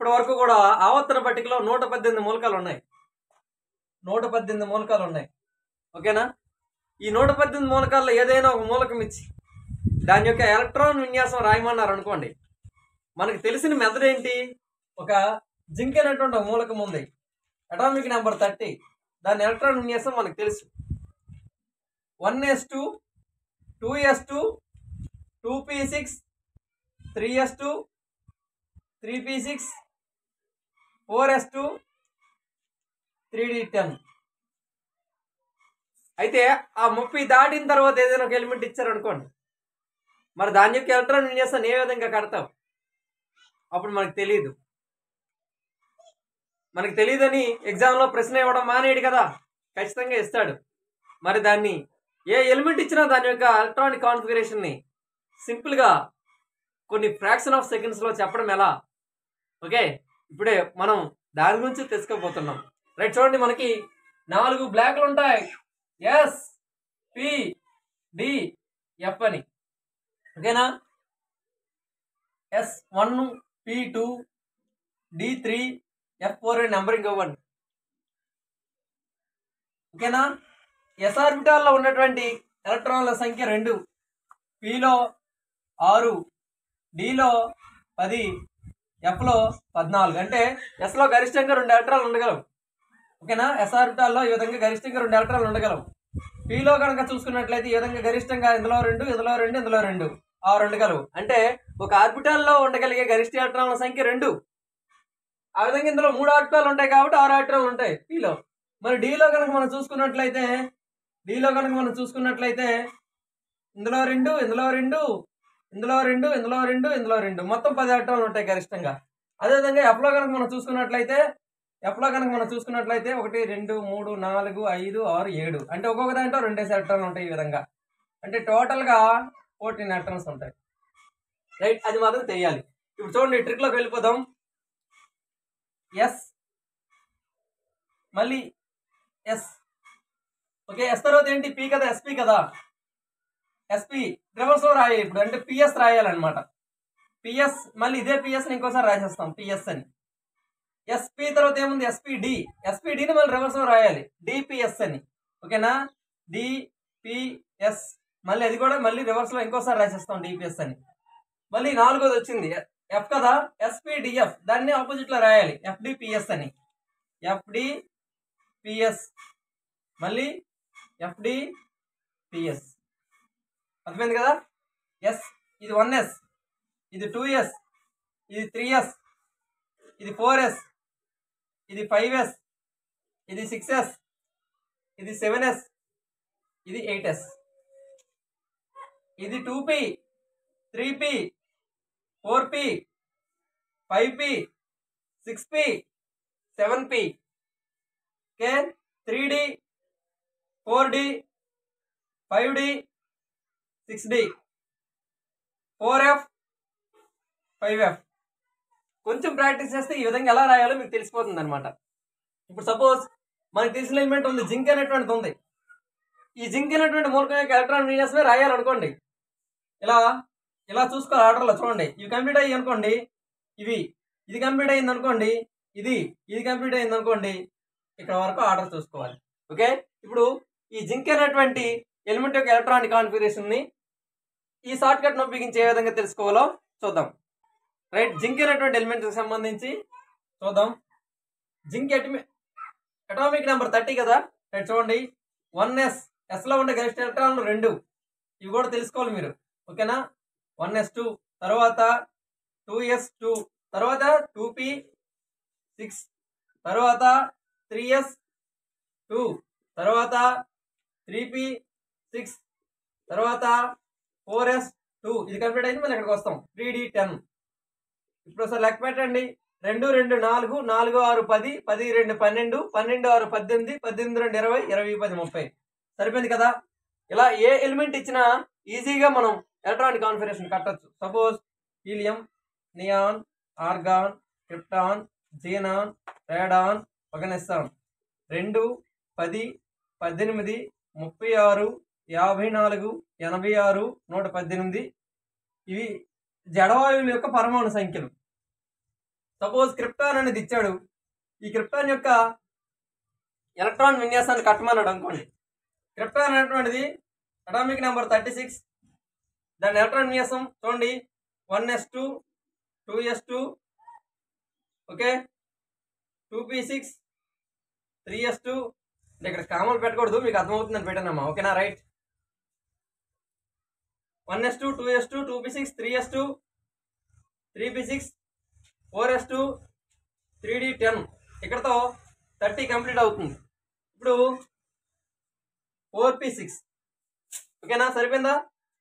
ఇప్పటి వరకు కూడా ఆవర్తన పట్టికలో నూట పద్దెనిమిది మూలకాలు ఉన్నాయి నూట పద్దెనిమిది మూలకాలు ఉన్నాయి ఓకేనా ఈ నూట పద్దెనిమిది మూలకాల్లో ఏదైనా ఒక మూలకం ఇచ్చి దాని యొక్క ఎలక్ట్రాన్ విన్యాసం రాయమన్నారు అనుకోండి మనకు తెలిసిన మెథడ్ ఏంటి ఒక జింక్ అనేటువంటి ఒక మూలకం ఉంది అటామిక్ నెంబర్ థర్టీ దాని ఎలక్ట్రాన్ విన్యాసం మనకు తెలుసు one yes two two yes two two P six three yes two three P six four yes two three D ten అయితే ఆ ముప్పై దాటిన తర్వాత ఏదైనా ఒక ఎలిమెంట్ ఇచ్చారనుకోండి మరి దాని యొక్క ఎలక్ట్రాన్ విన్యాసాన్ని ఏ విధంగా కడతాం అప్పుడు మనకు తెలియదు మనకు తెలియదని ఎగ్జామ్లో ప్రశ్న ఇవ్వడం మానేయడు కదా ఖచ్చితంగా ఇస్తాడు మరి దాన్ని ఏ ఎలిమెంట్ ఇచ్చినా దాని యొక్క ఎలక్ట్రానిక్ కాన్ఫిగరేషన్ని సింపుల్గా కొన్ని ఫ్రాక్షన్ ఆఫ్ సెకండ్స్లో చెప్పడం ఎలా ఓకే ఇప్పుడే మనం దాని గురించి తెలుసుకోబోతున్నాం రైట్ చూడండి మనకి నాలుగు బ్లాక్లు ఉంటాయి ఎస్ పి డి ఎఫ్ అని ఓకేనా s one p two d three f four అని నెంబరింగ్ ఇవ్వండి ఓకేనా ఎస్ ఆర్బిటాల్లో ఉన్నటువంటి ఎలక్ట్రాన్ల సంఖ్య రెండు పిలో ఆరు డిలో పది ఎఫ్లో పద్నాలుగు అంటే ఎస్లో గరిష్టంగా రెండు ఎలక్ట్రాన్లు ఉండగలవు ఓకేనా ఎస్ ఆర్బిటాల్లో ఈ విధంగా గరిష్టంగా రెండు ఎలక్ట్రాన్లు ఉండగలవు పిలో కనుక చూసుకున్నట్లయితే ఈ విధంగా గరిష్టంగా ఇందులో రెండు ఇందులో రెండు ఇందులో రెండు ఆరు ఉండగలవు అంటే ఒక ఆర్బిటాల్లో ఉండగలిగే గరిష్ట ఎలక్ట్రాన్ల సంఖ్య రెండు ఆ విధంగా ఇందులో మూడు ఆర్బిటాలు ఉంటాయి కాబట్టి ఆరు ఆర్బిటాలు ఉంటాయి పిలో మరి డీలో కనుక మనం చూసుకున్నట్లయితే డీలో కనుక మనం చూసుకున్నట్లయితే ఇందులో రెండు ఇందులో రెండు ఇందులో రెండు ఇందులో రెండు ఇందులో రెండు మొత్తం పది ఎలక్ట్రాన్లు ఉంటాయి గరిష్టంగా అదేవిధంగా ఎఫ్లో కనుక మనం చూసుకున్నట్లయితే ఎఫ్లో కనుక మనం చూసుకున్నట్లయితే ఒకటి రెండు మూడు నాలుగు ఐదు ఆరు ఏడు అంటే ఒక్కొక్క దాంట్లో రెండేసి ఎలక్ట్రాన్లు ఉంటాయి ఈ విధంగా అంటే టోటల్గా ఫోర్టీన్ ఎలక్ట్రాన్స్ ఉంటాయి రైట్ అది మాత్రం తెలియాలి ఇప్పుడు చూడండి ట్రిక్లోకి వెళ్ళిపోదాం ఎస్ మళ్ళీ ఎస్ ఓకే ఎస్ తర్వాత ఏంటి పి కదా ఎస్పి కదా ఎస్పి రివర్స్ లో రాయాలి ఇప్పుడు అంటే పిఎస్ రాయాలన్నమాట పిఎస్ మళ్ళీ ఇదే పిఎస్ ని ఇంకోసారి రాసేస్తాం పిఎస్ అని ఎస్పి తర్వాత ఏముంది ఎస్పిడి ఎస్పిడిని మళ్ళీ రివర్స్ లో రాయాలి డిపిఎస్ అని ఓకేనా డిపిఎస్ మళ్ళీ అది కూడా మళ్ళీ రివర్స్ లో ఇంకోసారి రాసేస్తాం డిపిఎస్ అని మళ్ళీ నాలుగోది వచ్చింది ఎఫ్ కదా ఎస్పిడిఎఫ్ దాన్ని ఆపోజిట్ లో రాయాలి ఎఫ్డిపిఎస్ అని ఎఫ్డిపిఎస్ మళ్ళీ ఎఫ్డిపిఎస్ అర్థమైంది కదా ఎస్ ఇది వన్ ఎస్ ఇది టూ ఎస్ ఇది త్రీ ఎస్ ఇది ఫోర్ ఎస్ ఇది ఫైవ్ ఎస్ ఇది సిక్స్ ఎస్ ఇది సెవెన్ ఎస్ ఇది ఎయిట్ ఎస్ ఇది two p three p four P five p six p seven p okay three d four d five d six d four f five f కొంచెం practice చేస్తే ఈ విధంగా ఎలా రాయాలో మీకు తెలిసిపోతుంది అనమాట ఇప్పుడు సపోజ్ మనకి తెలిసిన ఎలిమెంట్ ఉంది జింక్ అనేటువంటిది ఉంది ఈ జింక్ అనేటువంటి మూలకం యొక్క ఎలక్ట్రాన్ విన్యాసమే రాయాలనుకోండి ఇలా ఇలా చూసుకోవాలి ఆర్డర్లో చూడండి ఇవి కంప్లీట్ అయ్యి అనుకోండి ఇవి ఇది కంప్లీట్ అయింది అనుకోండి ఇది ఇది కంప్లీట్ అయింది అనుకోండి ఇక్కడ వరకు ఆర్డర్ చూసుకోవాలి ఓకే ఇప్పుడు ఈ జింక్ అనేటువంటి ఎలిమెంట్ యొక్క ఎలక్ట్రానిక్ కాన్ఫిగరేషన్ ని ఈ షార్ట్ కట్ ఉపయోగించి ఏ విధంగా తెలుసుకోవాలో చూద్దాం రైట్ జింక్ అనేటువంటి ఎలిమెంట్ కి సంబంధించి చూద్దాం జింక్ అటామిక్ నెంబర్ థర్టీ కదా రైట్ చూడండి వన్ ఎస్ ఎస్ లో ఉండే గరిష్ట ఎలక్ట్రాన్లు రెండు ఇవి కూడా తెలుసుకోవాలి మీరు ఓకేనా వన్ ఎస్ టూ తర్వాత టూ ఎస్ టూ తర్వాత టూ పి సిక్స్ తర్వాత త్రీ ఎస్ టూ తర్వాత త్రీ పి సిక్స్ తర్వాత ఫోర్ ఎస్ టూ ఇది కంప్లీట్ అయింది మళ్ళీ ఇక్కడికి వస్తాం త్రీ డి టెన్ ఇప్పుడు ఒకసారి లెక్క పెట్టండి రెండు రెండు నాలుగు నాలుగు ఆరు పది పది రెండు పన్నెండు పన్నెండు ఆరు పద్దెనిమిది పద్దెనిమిది రెండు ఇరవై ఇరవై పది ముప్పై సరిపోయింది కదా ఇలా ఏ ఎలిమెంట్ ఇచ్చినా ఈజీగా మనం ఎలక్ట్రానిక్ కాన్ఫిగరేషన్ కట్టొచ్చు suppose helium neon argon krypton xenon radon పగనిస్తాన్ రెండు పది పద్దెనిమిది ముప్పై ఆరు యాభై నాలుగు ఎనభై ఆరు నూట పద్దెనిమిది ఇవి జడవాయువుల యొక్క పరమాణు సంఖ్యలు సపోజ్ క్రిప్టాన్ అనేది ఇచ్చాడు ఈ క్రిప్టాన్ యొక్క ఎలక్ట్రాన్ విన్యాసాన్ని కట్టమన్నాడు అనుకోండి క్రిప్టాన్ అనేటువంటిది అటామిక్ నెంబర్ థర్టీ సిక్స్ దాని ఎలక్ట్రాన్ విన్యాసం చూడండి one yes two two yes two okay two P six three yes two ఇక్కడ కామలు పెట్టకూడదు మీకు అర్థమవుతుందని పెట్టానమ్మా ఓకేనా right one yes two two yes two two P six three yes two three P six four yes two three D ten ఇక్కడతో thirty complete అవుతుంది ఇప్పుడు ఫోర్ పీ సిక్స్ ఓకేనా సరిపోయిందా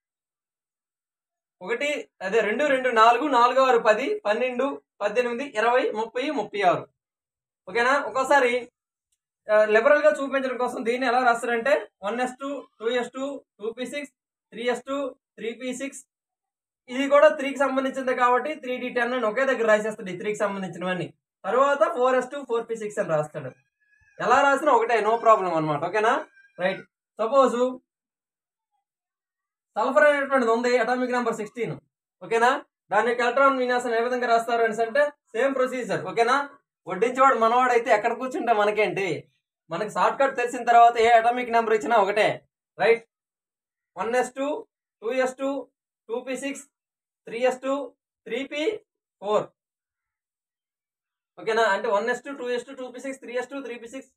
ఒకటి అదే రెండు రెండు నాలుగు నాలుగు ఆరు పది పన్నెండు పద్దెనిమిది ఇరవై ముప్పై ముప్పై ఆరు ఓకేనా ఒక్కోసారి లిబరల్ గా చూపించడం కోసం దీన్ని ఎలా రాస్తారంటే one yes two two yes two two P six three yes two three P six ఇది కూడా త్రీకి సంబంధించింది కాబట్టి త్రీ డి టెన్ అని ఒకే దగ్గర రాసేస్తాడు ఈ త్రీకి సంబంధించినవన్నీ తర్వాత four yes two four p six అని రాస్తాడు ఎలా రాసినా ఒకటే నో ప్రాబ్లం అనమాట ఓకేనా రైట్ సపోజ్ సల్ఫర్ అనేటువంటిది ఉంది అటామిక్ నెంబర్ సిక్స్టీన్ ఓకేనా దాని యొక్క ఎలక్ట్రాన్ విన్యాసం ఏ విధంగా రాస్తారు అనేసి అంటే సేమ్ ప్రొసీజర్ ఓకేనా వడ్డించేవాడు మనవాడు అయితే ఎక్కడ కూర్చుంటే మనకేంటి మనకి షార్ట్ కట్ తెలిసిన తర్వాత ఏ అటామిక్ నెంబర్ ఇచ్చినా ఒకటే right one yes two two yes two two P six three yes two three P four ఓకేనా అంటే one yes two two yes two two P six three yes two three P six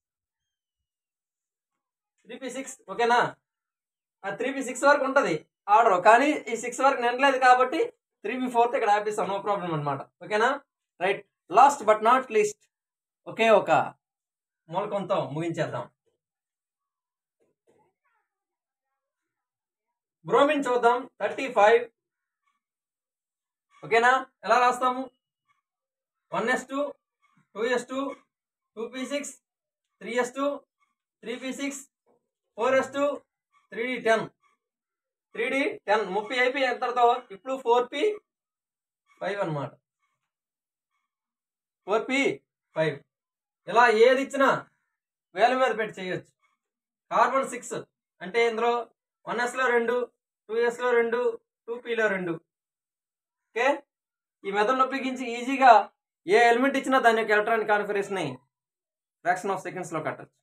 three P six ఓకేనా ఆ three P six వరకు ఉంటుంది order కానీ ఈ six వరకు నిండలేదు కాబట్టి త్రీ బి ఫోర్త్ ఇక్కడ ఆపిస్తాం నో ప్రాబ్లం అనమాట ఓకేనా right last but not least ఒకే ఒక మూలకంతో ముగించేద్దాం బ్రోమిన్ చూద్దాం థర్టీ ఫైవ్ ఓకేనా ఎలా రాస్తాము one yes two two yes two two P six three yes two three P six four yes two three D ten three D ten ముప్పై అయిపోయి ఎంతతో ఇప్పుడు ఫోర్ పి ఫైవ్ అనమాట ఫోర్ పి ఫైవ్ ఇలా ఏది ఇచ్చినా వేల మీద పెట్టి చేయొచ్చు కార్బన్ సిక్స్ అంటే ఇందులో వన్ ఎస్లో రెండు టూ ఎస్లో రెండు టూ పీలో రెండు ఓకే ఈ మెథడ్ని ఉపయోగించి ఈజీగా ఏ ఎలిమెంట్ ఇచ్చినా దాని యొక్క ఎలక్ట్రానిక్ కాన్ఫిగరేషన్ ఫ్రాక్షన్ ఆఫ్ సెకండ్స్లో కట్టచ్చు